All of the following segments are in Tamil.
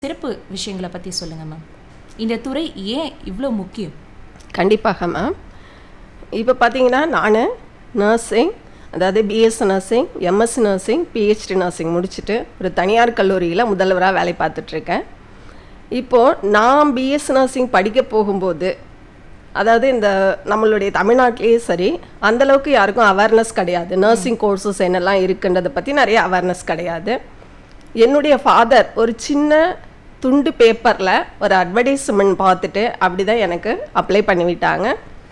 சிறப்பு விஷயங்களை பற்றி சொல்லுங்கள் மேம் இந்த துறை ஏன் இவ்வளோ முக்கியம் கண்டிப்பாக மேம் இப்போ பார்த்தீங்கன்னா நான் நர்சிங் அதாவது BS nursing MSc nursing PhD nursing முடிச்சுட்டு ஒரு தனியார் கல்லூரியில் முதல்வராக வேலை பார்த்துட்ருக்கேன் இப்போது நான் பிஎஸ் நர்சிங் படிக்க போகும்போது அதாவது இந்த நம்மளுடைய தமிழ்நாட்டிலேயே சரி அந்தளவுக்கு யாருக்கும் அவேர்னஸ் கிடையாது நர்சிங் கோர்சஸ் என்னெல்லாம் இருக்குன்றதை பற்றி நிறைய அவேர்னஸ் கிடையாது என்னுடைய ஃபாதர் ஒரு சின்ன துண்டு பேப்பரில் ஒரு அட்வர்டைஸ்மெண்ட் பார்த்துட்டு அப்படி தான் எனக்கு அப்ளை பண்ணிவிட்டாங்க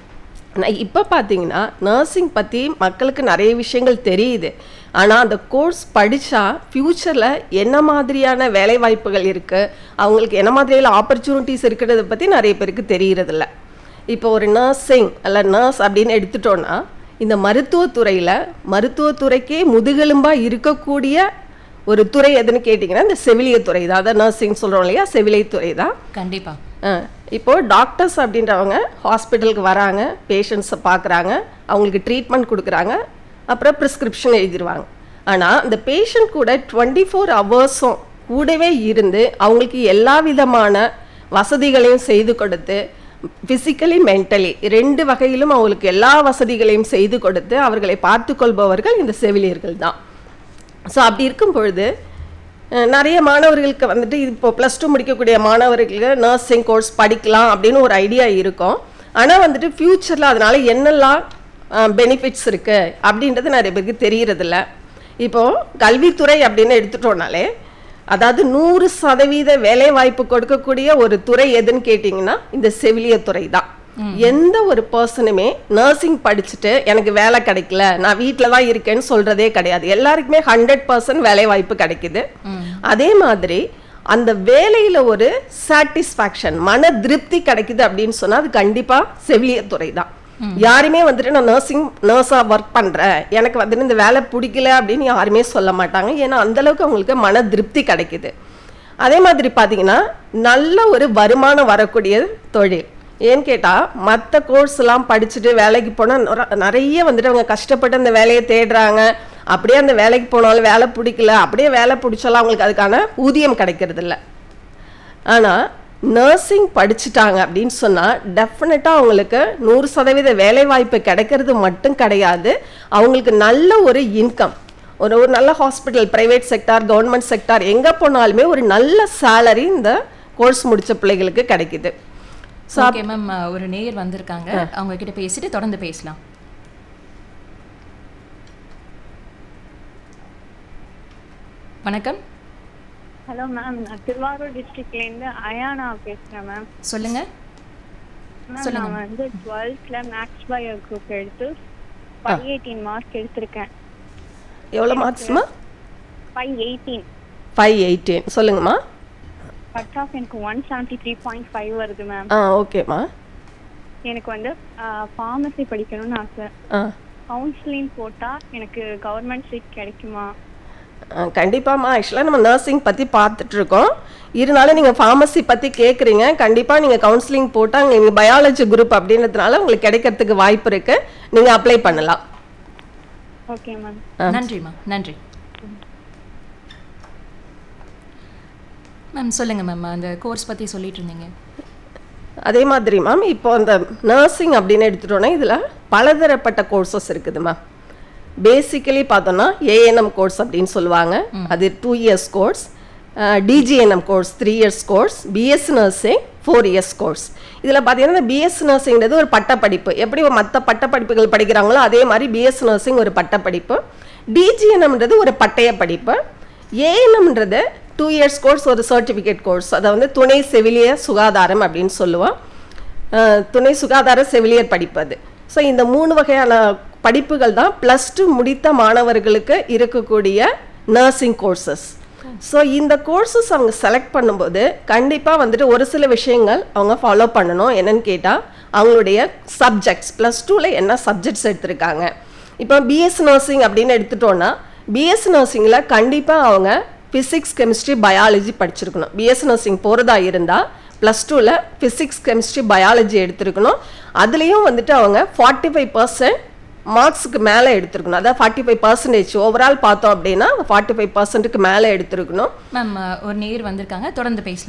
ஆனால் இப்போ பார்த்தீங்கன்னா நர்சிங் பற்றி மக்களுக்கு நிறைய விஷயங்கள் தெரியுது ஆனால் அந்த கோர்ஸ் படித்தா ஃப்யூச்சரில் என்ன மாதிரியான வேலை வாய்ப்புகள் இருக்குது அவங்களுக்கு என்ன மாதிரியான ஆப்பர்ச்சுனிட்டிஸ் இருக்கிறத பற்றி நிறைய பேருக்கு தெரியறதில்ல இப்போ ஒரு நர்சிங் அல்ல நர்ஸ் அப்படின்னு எடுத்துட்டோன்னா இந்த மருத்துவத்துறையில் மருத்துவத்துறைக்கே முதுகெலும்பாக இருக்கக்கூடிய ஒரு துறை எதுன்னு கேட்டிங்கன்னா இந்த செவிலியத் துறை தான் அதான் நர்சிங் சொல்கிறோம் இல்லையா செவிலியத் துறை தான் கண்டிப்பாக ஆ, இப்போ டாக்டர்ஸ் அப்படின்றவங்க ஹாஸ்பிட்டலுக்கு வராங்க பேஷண்ட்ஸை பார்க்குறாங்க அவங்களுக்கு ட்ரீட்மெண்ட் கொடுக்குறாங்க அப்புறம் ப்ரிஸ்கிரிப்ஷன் எழுதிடுவாங்க ஆனால் அந்த பேஷண்ட் கூட டுவெண்ட்டி ஃபோர் ஹவர்ஸும் கூடவே இருந்து அவங்களுக்கு எல்லா விதமான வசதிகளையும் செய்து கொடுத்து ஃபிசிக்கலி மென்டலி ரெண்டு வகையிலும் அவங்களுக்கு எல்லா வசதிகளையும் செய்து கொடுத்து அவர்களை பார்த்துக்கொள்பவர்கள் இந்த செவிலியர்கள் தான் ஸோ அப்படி இருக்கும் பொழுது அஹ், நிறைய மாணவர்களுக்கு வந்துட்டு இப்போ ப்ளஸ் டூ முடிக்கக்கூடிய மாணவர்களுக்கு நர்சிங் கோர்ஸ் படிக்கலாம் அப்படின்னு ஒரு ஐடியா இருக்கும் ஆனால் வந்துட்டு ஃப்யூச்சரில் அதனால என்னெல்லாம் பெனிஃபிட்ஸ் இருக்குது அப்படின்றது நிறைய பேருக்கு தெரியறதில்ல இப்போது கல்வித்துறை அப்படின்னு எடுத்துட்டோம்னாலே அதாவது நூறு சதவீத வேலை வாய்ப்பு கொடுக்கக்கூடிய ஒரு துறை எதுன்னு கேட்டிங்கன்னா இந்த செவிலியத் துறை தான் எந்த ஒரு பர்சனுமே நர்சிங் படிச்சுட்டு எனக்கு வேலை கிடைக்கல நான் வீட்டில் தான் இருக்கேன்னு சொல்றதே கிடையாது எல்லாருக்குமே ஹண்ட்ரட் பர்சன்ட் வேலை வாய்ப்பு கிடைக்குது அதே மாதிரி அந்த வேலையில ஒரு சாட்டிஸ்ஃபேக்ஷன் மன திருப்தி கிடைக்குது அப்படின்னு சொன்னா அது கண்டிப்பா செவிலியத் துறை தான் யாருமே வந்துட்டு நான் நர்சிங் நர்ஸாக ஒர்க் பண்ணுறேன் எனக்கு வந்துட்டு இந்த வேலை பிடிக்கல அப்படின்னு யாருமே சொல்ல மாட்டாங்க ஏன்னா அந்த அளவுக்கு அவங்களுக்கு மன திருப்தி கிடைக்குது அதே மாதிரி பார்த்தீங்கன்னா நல்ல ஒரு வருமானம் வரக்கூடிய தொழில் ஏன்னு கேட்டால் மற்ற கோர்ஸ்லாம் படிச்சுட்டு வேலைக்கு போனால் நிறைய வந்துட்டு அவங்க கஷ்டப்பட்டு அந்த வேலையை தேடுறாங்க அப்படியே அந்த வேலைக்கு போனாலும் வேலை பிடிக்கல அப்படியே வேலை பிடிச்சாலும் அவங்களுக்கு அதுக்கான ஊதியம் கிடைக்கிறது இல்ல ஆனால் நர்சிங் படிச்சுட்டாங்க அப்படின்னு சொன்னால் டெஃபினட்டாக அவங்களுக்கு நூறு சதவீத வேலை வாய்ப்பு கிடைக்கிறது மட்டும் கிடையாது அவங்களுக்கு நல்ல ஒரு இன்கம் ஒரு ஒரு நல்ல hospital private sector government sector எங்கே போனாலுமே ஒரு நல்ல சேலரி இந்த கோர்ஸ் முடிச்ச பிள்ளைகளுக்கு கிடைக்குது ஸோ ஓகே மேம் ஒரு நேயர் வந்திருக்காங்க அவங்க கிட்ட பேசிட்டு தொடர்ந்து பேசலாம் வணக்கம் ஹலோ மேம் நான் திருவாரூர் டிஸ்ட்ரிக்ட்லேருந்து அயானா பேசுகிறேன் மேம் சொல்லுங்க மேம் நான் வந்து டுவெல்த்தில் மேக்ஸ் பயோ குரூப் எடுத்து ஃபைவ் எயிட்டீன் மார்க் எடுத்திருக்கேன் எவ்வளோ மார்க்ஸ்மா ஃபைவ் எயிட்டீன் ஃபைவ் எயிட்டீன் சொல்லுங்கம்மா கட் ஆஃப் எனக்கு one seventy three point five வருது மேம் ஆ ஓகேம்மா எனக்கு வந்து ஃபார்மசி படிக்கணும்னு ஆசை ஆ கவுன்சிலிங் போட்டால் எனக்கு கவர்மெண்ட் சீட் கிடைக்குமா ஆ, கண்டிப்பாம்மா ஆக்சுவலாக நம்ம நர்சிங் பற்றி பார்த்துட்ருக்கோம் இருந்தாலும் நீங்கள் ஃபார்மசி பற்றி கேட்குறீங்க கண்டிப்பாக நீங்கள் கவுன்சிலிங் போட்டால் நீங்கள் பயாலஜி குரூப் அப்படின்றதுனால உங்களுக்கு கிடைக்கிறதுக்கு வாய்ப்பு இருக்குது நீங்கள் அப்ளை பண்ணலாம் ஓகே மேம் நன்றிம்மா நன்றி மேம் சொல்லுங்க மேம் அந்த கோர்ஸ் பற்றி சொல்லிட்டு இருந்தீங்க அதே மாதிரி மேம் இப்போ அந்த நர்சிங் அப்படின்னு எடுத்துட்டோன்னா இதில் பலதரப்பட்ட கோர்சஸ் இருக்குது மேம் பேசிக்கலி பார்த்தோன்னா ஏஎன்எம் கோர்ஸ் அப்படின்னு சொல்லுவாங்க அது two years course DGNM course three years course BS nursing four years course இதில் பார்த்தீங்கன்னா பிஎஸ் நர்சிங்கிறது ஒரு பட்டப்படிப்பு எப்படி மற்ற பட்டப்படிப்புகள் படிக்கிறாங்களோ அதே மாதிரி பிஎஸ் நர்சிங் ஒரு பட்டப்படிப்பு டிஜிஎன்எம்ன்றது ஒரு பட்டய படிப்பு ஏஎன்எம்ன்றது டூ இயர்ஸ் கோர்ஸ் ஒரு சர்டிஃபிகேட் கோர்ஸ் அதை வந்து துணை செவிலிய சுகாதாரம் அப்படின்னு சொல்லுவோம் அஹ், துணை சுகாதார செவிலியர் படிப்பு அது ஸோ இந்த மூணு வகையான படிப்புகள் தான் ப்ளஸ் டூ முடித்த மாணவர்களுக்கு இருக்கக்கூடிய நர்சிங் கோர்சஸ் ஸோ இந்த கோர்சஸ் அவங்க செலக்ட் பண்ணும்போது கண்டிப்பாக வந்துட்டு ஒரு சில விஷயங்கள் அவங்க ஃபாலோ பண்ணணும் என்னன்னு கேட்டால் அவங்களுடைய சப்ஜெக்ட்ஸ் ப்ளஸ் டூவில் என்ன சப்ஜெக்ட்ஸ் எடுத்திருக்காங்க இப்போ பிஎஸ் நர்சிங் அப்படின்னு எடுத்துட்டோன்னா பிஎஸ் நர்சிங்கில் கண்டிப்பாக அவங்க ஃபிசிக்ஸ் கெமிஸ்ட்ரி பயாலஜி படிச்சிருக்கணும் பிஎஸ் நர்சிங் போகிறதா இருந்தால் ப்ளஸ் டூவில் ஃபிசிக்ஸ் கெமிஸ்ட்ரி பயாலஜி எடுத்திருக்கணும் அதுலேயும் வந்துட்டு அவங்க ஃபார்ட்டி ஃபைவ் பர்சன்ட் மார்க்ஸுக்கு மேலே எடுத்திருக்கணும் அதாவது ஃபார்ட்டி ஃபைவ் பர்சன்டேஜ் ஓவரால் பார்த்தோம் அப்படின்னா ஃபார்ட்டி ஃபைவ் பர்சன்ட்டுக்கு மேலே எடுத்திருக்கணும் மேம் ஒரு நேர் வந்திருக்காங்க தொடர்ந்து பேசலாம்